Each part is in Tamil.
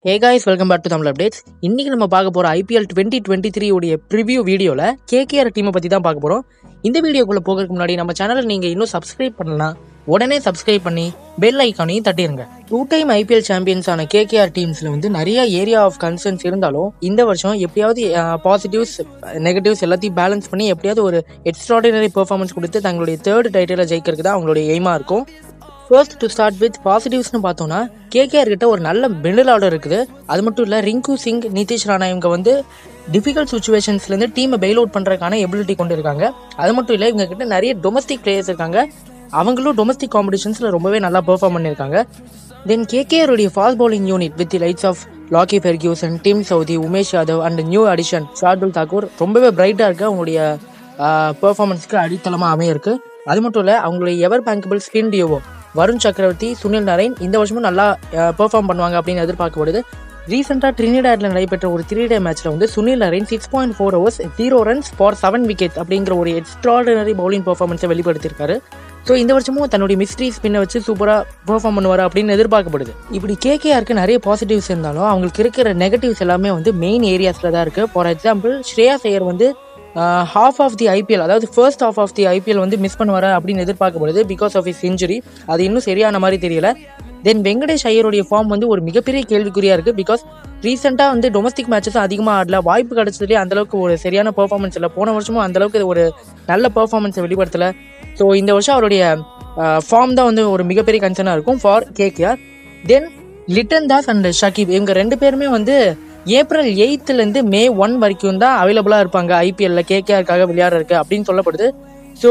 hey guys welcome back to Tamil updates இன்னைக்கு நம்ம பார்க்க போற ஐபிஎல் டுவெண்ட்டி டுவெண்ட்டி த்ரீ உடைய ப்ரிவியூ வீடியோல கேகேஆர் டீமை பத்தி தான் பார்க்க போறோம் இந்த வீடியோக்குள்ள போகிறதுக்கு முன்னாடி நம்ம சேனலை நீங்க இன்னும் சப்ஸ்கிரைப் பண்ணலாம் உடனே சப்ஸ்கிரைப் பண்ணி பெல் ஐக்கானையும் தட்டிடுங்க டூ டைம் ஐபிஎல் சாம்பியன்ஸ் ஆன கேகேஆர் டீம்ஸ்ல வந்து நிறைய ஏரியா ஆஃப் கன்சர்ன்ஸ் இருந்தாலும் இந்த வருஷம் எப்படியாவது பாசிட்டிவ்ஸ் நெகட்டிவ்ஸ் எல்லாத்தையும் பேலன்ஸ் பண்ணி எப்படியாவது ஒரு எக்ஸ்ட்ராடினரி பெர்ஃபார்மன்ஸ் கொடுத்து தங்களுடைய தேர்ட் டைட்டிலை ஜெயிக்கிறதுக்கு தான் அவங்களுடைய எய்மா இருக்கும் ஃபர்ஸ்ட் டு ஸ்டார்ட் வித் பாசிட்டிவ்ஸ்னு பார்த்தோம்னா கேகேஆர் கிட்ட ஒரு நல்ல மிடில் ஆர்டர் இருக்குது அது மட்டும் இல்லை ரிங்கு சிங் நிதிஷ் ராணா இவங்க வந்து டிஃபிகல்ட் சுச்சுவேஷன்ஸ்லேருந்து டீமை பெயில் அவுட் பண்ணுறதுக்கான எபிலிட்டி கொண்டு இருக்காங்க அது மட்டும் இல்லை இவங்க கிட்ட நிறைய டொமஸ்டிக் பிளேயர்ஸ் இருக்காங்க அவங்களும் டொமஸ்டிக் காம்படிஷன்ஸில் ரொம்பவே நல்லா பெர்ஃபார்ம் பண்ணியிருக்காங்க தென் கேகேஆர் உடைய fast bowling unit with likes of Lockie Ferguson Tim Southee Umesh Yadav and new addition Shardul Thakur ரொம்பவே பிரைட்டாக இருக்கு அவங்களுடைய பெர்ஃபார்மன்ஸ்க்கு அடித்தளமாக அமையிருக்கு அது மட்டும் இல்லை அவங்களுடைய எவர் பேங்கபிள் ஸ்பின் டியோவோ வருண் சக்கரவர்த்தி சுனில் நரேன் இந்த வருஷமும் நல்லா பெர்ஃபார்ம் பண்ணுவாங்க அப்படின்னு எதிர்பார்க்கப்படுது ரீசெண்டாக ட்ரினிடாட்ல நடைபெற்ற ஒரு த்ரீ டே மேட்ச்ல வந்து Sunil Narine six point four overs zero runs for seven wicket அப்படிங்கிற ஒரு எக்ஸ்ட்ராடினரி பவுலிங் பெர்ஃபார்மன்ஸை வெளிப்படுத்தியிருக்காரு ஸோ இந்த வருஷமும் தன்னுடைய மிஸ்ட்ரி ஸ்பின்னை வச்சு சூப்பராக பெர்ஃபார்ம் பண்ணுவார் அப்படின்னு எதிர்பார்க்கப்படுது இப்படி கேகேஆருக்கு நிறைய பாசிட்டிவ்ஸ் இருந்தாலும் அவங்களுக்கு இருக்கிற நெகட்டிவ்ஸ் எல்லாமே வந்து மெயின் ஏரியாஸில் தான் இருக்குது ஃபார் எக்ஸாம்பிள் ஸ்ரேயா ஐயர் வந்து ஹாஃப் ஆஃப் தி ஐபிஎல் அதாவது first half of the IPL வந்து மிஸ் பண்ணுவாரா அப்படின்னு எதிர்பார்க்கப்படுது பிகாஸ் ஆஃப் இஸ் இன்ஜுரி அது இன்னும் சரியான மாதிரி தெரியல தென் வெங்கடேஷ் ஐயருடைய ஃபார்ம் வந்து ஒரு மிகப்பெரிய கேள்விக்குறியா இருக்கு பிகாஸ் ரீசெண்டாக வந்து டொமஸ்டிக் மேட்சஸும் அதிகமாக ஆடல வாய்ப்பு கிடைச்சதுலேயே அந்தளவுக்கு ஒரு சரியான பெர்ஃபார்மன்ஸ் இல்லை போன வருஷமும் அந்தளவுக்கு ஒரு நல்ல பெர்ஃபார்மன்ஸை வெளிப்படுத்தலை ஸோ இந்த வருஷம் அவருடைய ஃபார்ம் தான் வந்து ஒரு மிகப்பெரிய கன்சர்னாக இருக்கும் for KKR then Litton Das and Shakib இவங்க ரெண்டு பேருமே வந்து ஏப்ரல் எயித்துலேருந்து மே ஒன் வரைக்கும் தான் அவைலபிளாக இருப்பாங்க ஐபிஎல்ல கேகேஆருக்காக விளையாடுறதுக்கு அப்படின்னு சொல்லப்படுது ஸோ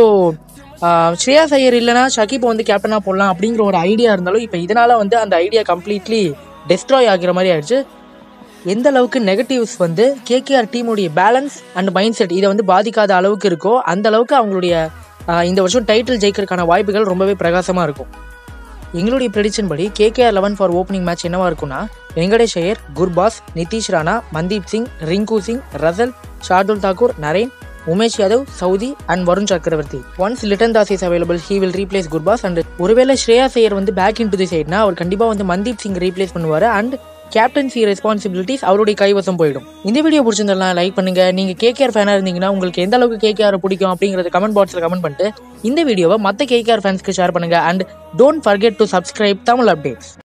ஸ்ரேயாஸ் ஐயர் இல்லைனா ஷக்கீப்பை வந்து கேப்டனாக போடலாம் அப்படிங்கிற ஒரு ஐடியா இருந்தாலும் இப்போ இதனால வந்து அந்த ஐடியா கம்ப்ளீட்லி டெஸ்ட்ராய் ஆகிற மாதிரி ஆயிடுச்சு எந்த அளவுக்கு நெகட்டிவ்ஸ் வந்து கேகேஆர் டீமுடைய பேலன்ஸ் அண்ட் மைண்ட் செட் இதை வந்து பாதிக்காத அளவுக்கு இருக்கோ அந்த அளவுக்கு அவங்களுடைய இந்த வருஷம் டைட்டில் ஜெயிக்கிறதுக்கான வாய்ப்புகள் ரொம்பவே பிரகாசமாக இருக்கும் எங்களுடைய ப்ரெடிக்ஷன் படி KKR eleven for opening match என்னவா இருக்கும்னா Venkatesh Iyer Gurbaz Nitish Rana Mandeep Singh Rinku Singh Russell Shardul Thakur Narine Umesh Yadav Southee and Varun Chakravarthy once Litton Das is available he will replace Gurbaz and ஒருவேளை ஸ்ரேயா ஐயர் வந்து பேக் இன் டு தி சைட்னா அவர் கண்டிப்பாக வந்து மந்தீப் சிங் ரீப்ளேஸ் பண்ணுவார் அண்ட் கேப்டன்சி ரெஸ்பான்சிபிலிட்டிஸ் அவருடைய கைவசம் போயிடும் இந்த வீடியோ பிடிச்சிருந்தா லைக் பண்ணுங்க நீங்க கேகேஆர் ஃபேனா இருந்தீங்கன்னா உங்களுக்கு எந்த அளவுக்கு கேகேஆர் பிடிக்கும் அப்படிங்கறத கமெண்ட் பாக்ஸ்ல கமெண்ட் பண்ணிட்டு இந்த வீடியோவை மற்ற கேகேஆர் ஃபேன்ஸ்க்கு ஷேர் பண்ணுங்க and don't forget to subscribe Tamil updates